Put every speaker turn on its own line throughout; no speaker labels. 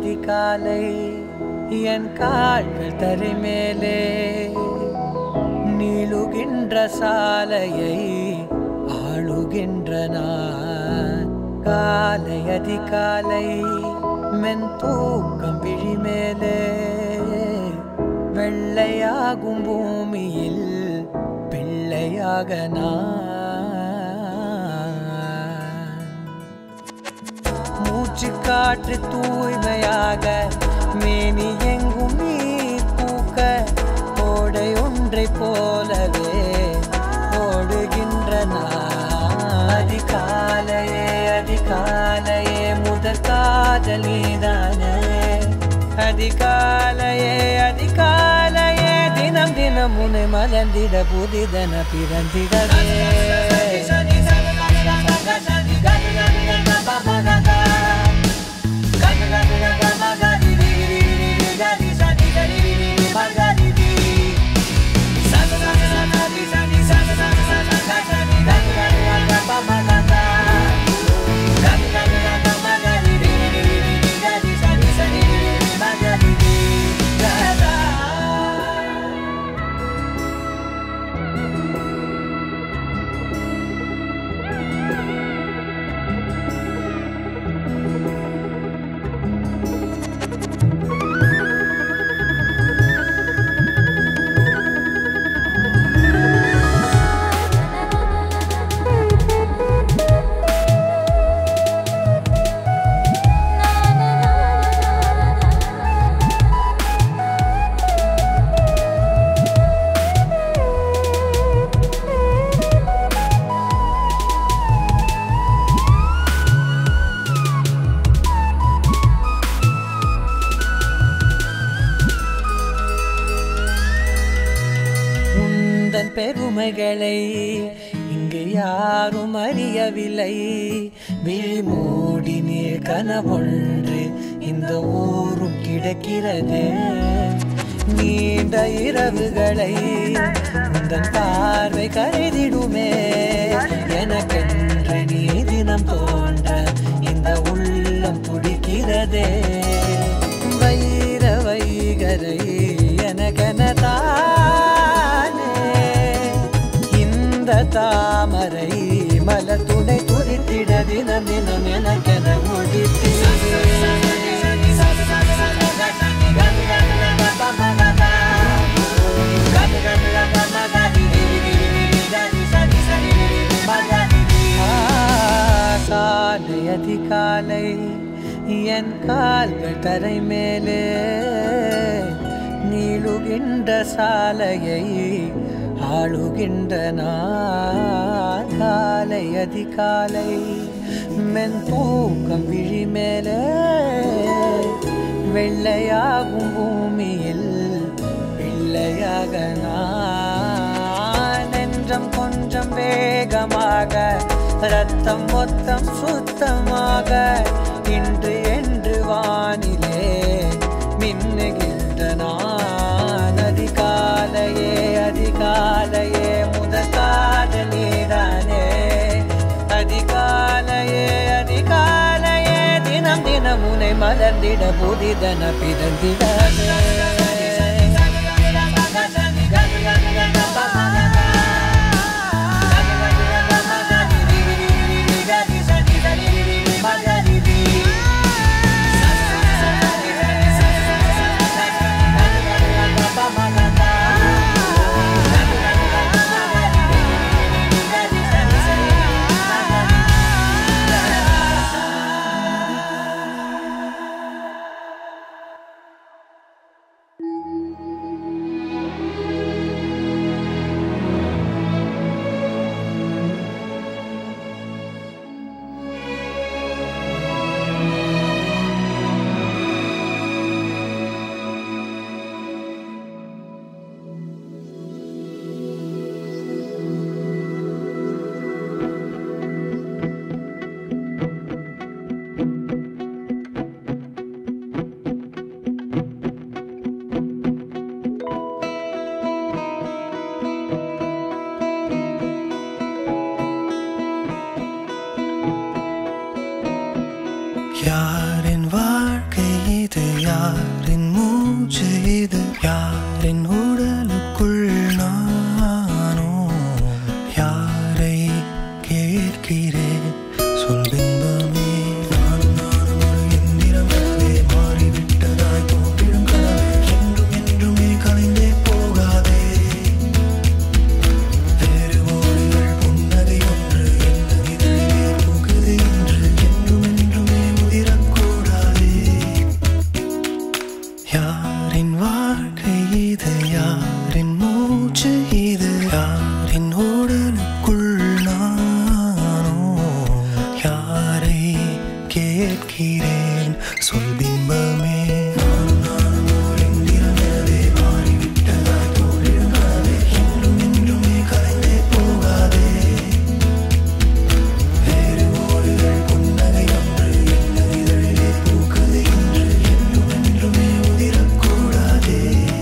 அதிகாலை என் கால்கள் தரை மேலே நீளுகின்ற சாலையை ஆளுகின்ற நான் காலை அதிகாலை மென் தூக்கம் விழி மேலே வெள்ளையாகும் பூமியில் பிள்ளையாக நான் மூச்சு காற்று தூய்மையாக மேனி எங்கும் நீர் பூக்க ஓடை ஒன்றை போலவே ஓடுகின்ற நான் அதிகாலையே அதிகாலையே முதற் காதல் நீதானே அதிகாலையே அதிகாலையே தினம் தினம் உன்னை மலர்ந்திட புதிதன பிறந்திடவே உந்தன் பெருமைகளை இங்கு யாரும் அறியவில்லை விழி மூடி நீர் கனவொன்று இந்த ஊரும் கிடக்கிறது நீண்ட இரவுகளை உந்தன் பார்வை கருதிடுமே எனக்கென்று நீ தினம் தோன்ற இந்த உள்ளம் துடிக்கிறதே வைர வைகரை எனக்கெனதானே இந்த தாமரை மலர் துணை துடித்திட தினம் தினம் எனக்கென காலை அதிகாலை என் கால்கள் தரை மேலே நீளுகின்ற சாலையை ஆளுகின்ற நான் காலை அதிகாலை மென் தூக்கம் விழி மேலே வெள்ளையாகும் பூமியில் பிள்ளையாக நான் நெஞ்சம் கொஞ்சம் வேகமாக ரத்தம் மொத்தம் சுத்தமாக இன்று என்று வானிலே மின்னுகின்ற நான் அதிகாலையே அதிகாலையே முதல் காதலிதானே அதிகாலையே அதிகாலையே தினம் தினம் உனை மலர்ந்திட புதிதன பிறந்திடவே
இது யாரின் உடலுக்குள் நானோ யாரை கேட்கிறேன் சொல் பின்பமே நானும் நானும் ஒரு எந்திரமே மாறிவிட்டதாய் தோன்றிடும் கனவே என்றும் என்றுமே கலைந்தே போகாதே வேறு ஓடுகள் புன்னகை ஒன்று எந்த இதழிலே புகுது என்று என்றும் என்றுமே உதிரக்கூடாதே யாரின் வாழ்க்கை இது யாரின் மூச்சு இது யாரின் உடலுக்குள் நானோ யாரை கேட்கிறேன் சொல் பிம்பமே நானும் நானும் ஓர் எந்திரமே மாறிவிட்டதாய் தோன்றிடும் கனவே என்றும் என்றுமே கலைந்தே போகாதே வேறு ஓடுகள் புன்னகை ஒன்று எந்த இதழிலே பூக்குது என்று என்றும் என்றுமே உதிரக்கூடாதே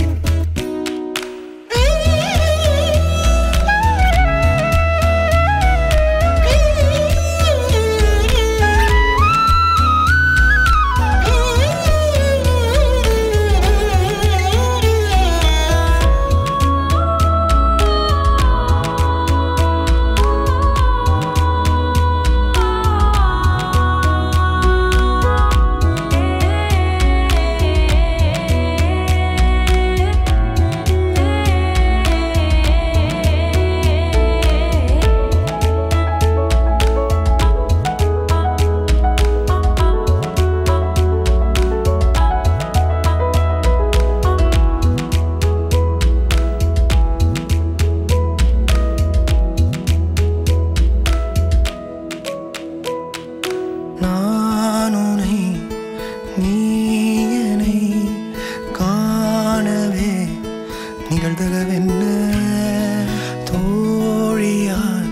நான் உனை நீ என்னை காணவே நிகழ்தகவென்ன தோழியாய்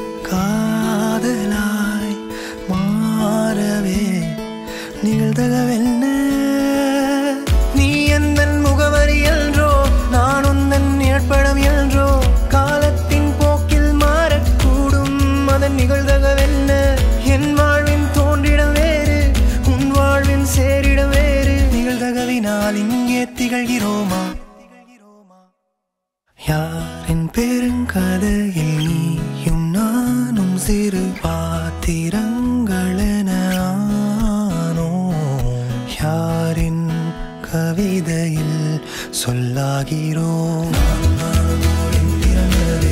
காதலாய் மாறவே நிகழ்தகவென்ன நீ எந்தன் முகவரி என்றோ நான் உந்தன் ஏற்படம் என்றோ காலத்தின் போக்கில் மாறக்கூடும் அதன் நிகழ்தகவென்ன என் வாழ்வின் தோன்றிடம் வேறு உன் வாழ்வின் சேரிடம் வேறு நிகழ்தகவினால் இங்கே திகழ்கிறோமா யாரின் பெருங்கதையில் நீயும் நானும் சிறு பாத்திரங்களென ஆனோ யாரின் கவிதையில் சொல்லாகிறோம் நானும் நானும் ஓர் எந்திரமே